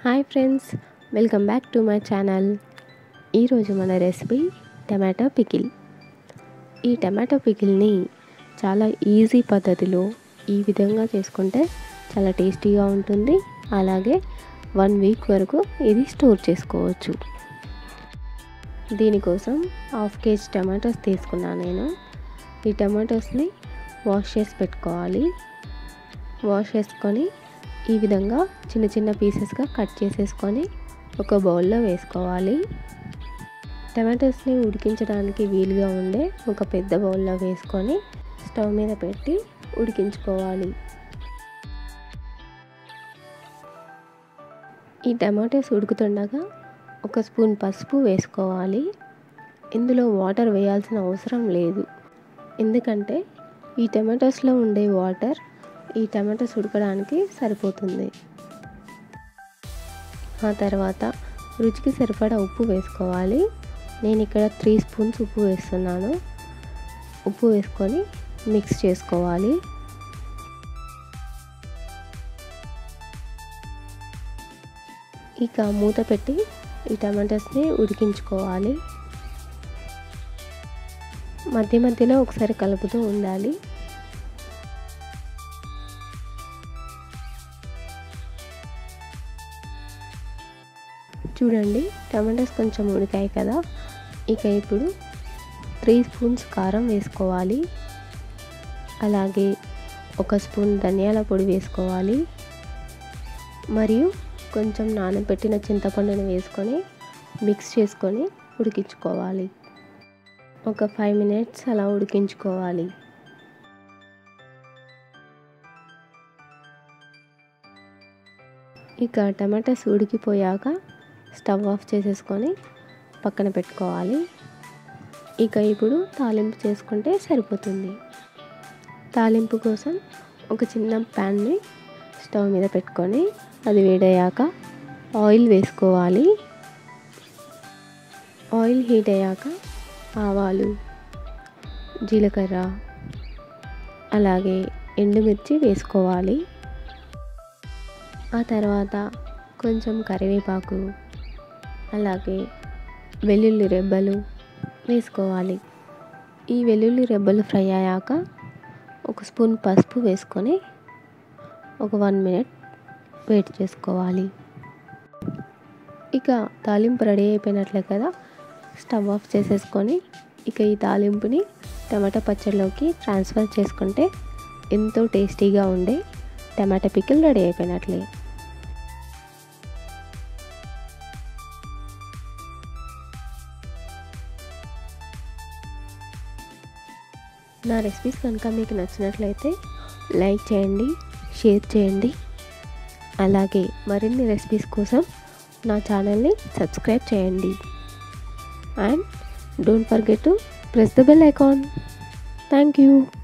hi friends welcome back to my channel ఈరోజు మన recipe tomato pickle ఈ tomato పికిల్ని చాలా ఈజీ పద్ధతిలో ఈ విధంగా చేసుకుంటే చాలా టేస్టీగా ఉంటుంది అలాగే వన్ వీక్ వరకు ఇది స్టోర్ చేసుకోవచ్చు దీనికోసం హాఫ్ కేజీ టమాటోస్ తీసుకున్నాను నేను ఈ టమాటోస్ని వాష్ చేసి పెట్టుకోవాలి వాష్ చేసుకొని ఈ విధంగా చిన్న చిన్న పీసెస్గా కట్ చేసేసుకొని ఒక బౌల్లో వేసుకోవాలి టమాటోస్ని ఉడికించడానికి వీలుగా ఉండే ఒక పెద్ద బౌల్లో వేసుకొని స్టవ్ మీద పెట్టి ఉడికించుకోవాలి ఈ టమాటోస్ ఉడుకుతుండగా ఒక స్పూన్ పసుపు వేసుకోవాలి ఇందులో వాటర్ వేయాల్సిన అవసరం లేదు ఎందుకంటే ఈ టమాటోస్లో ఉండే వాటర్ ఈ టమాటోస్ ఉడకడానికి సరిపోతుంది ఆ తర్వాత రుచికి సరిపడా ఉప్పు వేసుకోవాలి నేను ఇక్కడ త్రీ స్పూన్స్ ఉప్పు వేస్తున్నాను ఉప్పు వేసుకొని మిక్స్ చేసుకోవాలి ఇక మూత పెట్టి ఈ టమాటోస్ని ఉడికించుకోవాలి మధ్య మధ్యలో ఒకసారి కలుపుతూ ఉండాలి చూడండి టమాటోస్ కొంచెం ఉడికాయి కదా ఇక ఇప్పుడు త్రీ స్పూన్స్ కారం వేసుకోవాలి అలాగే ఒక స్పూన్ ధనియాల పొడి వేసుకోవాలి మరియు కొంచెం నానబెట్టిన చింతపండుని వేసుకొని మిక్స్ చేసుకొని ఉడికించుకోవాలి ఒక ఫైవ్ మినిట్స్ అలా ఉడికించుకోవాలి ఇక టమాటాస్ ఉడికిపోయాక స్టవ్ ఆఫ్ చేసేసుకొని పక్కన పెట్టుకోవాలి ఇక ఇప్పుడు తాలింపు చేసుకుంటే సరిపోతుంది తాలింపు కోసం ఒక చిన్న ప్యాన్ని స్టవ్ మీద పెట్టుకొని అది వేడయ్యాక ఆయిల్ వేసుకోవాలి ఆయిల్ హీట్ అయ్యాక ఆవాలు జీలకర్ర అలాగే ఎండుమిర్చి వేసుకోవాలి ఆ తర్వాత కొంచెం కరివేపాకు అలాగే వెల్లుల్లి రెబ్బలు వేసుకోవాలి ఈ వెల్లుల్లి రెబ్బలు ఫ్రై అయ్యాక ఒక స్పూన్ పసుపు వేసుకొని ఒక వన్ మినిట్ వెయిట్ చేసుకోవాలి ఇక తాలింపు రెడీ అయిపోయినట్లే కదా స్టవ్ ఆఫ్ చేసేసుకొని ఇక ఈ తాలింపుని టమాటా పచ్చడిలోకి ట్రాన్స్ఫర్ చేసుకుంటే ఎంతో టేస్టీగా ఉండే టమాటా పికిల్ రెడీ అయిపోయినట్లే నా రెసిపీస్ కనుక మీకు నచ్చినట్లయితే లైక్ చేయండి షేర్ చేయండి అలాగే మరిన్ని రెసిపీస్ కోసం నా ఛానల్ని సబ్స్క్రైబ్ చేయండి and don't forget to press the bell icon thank you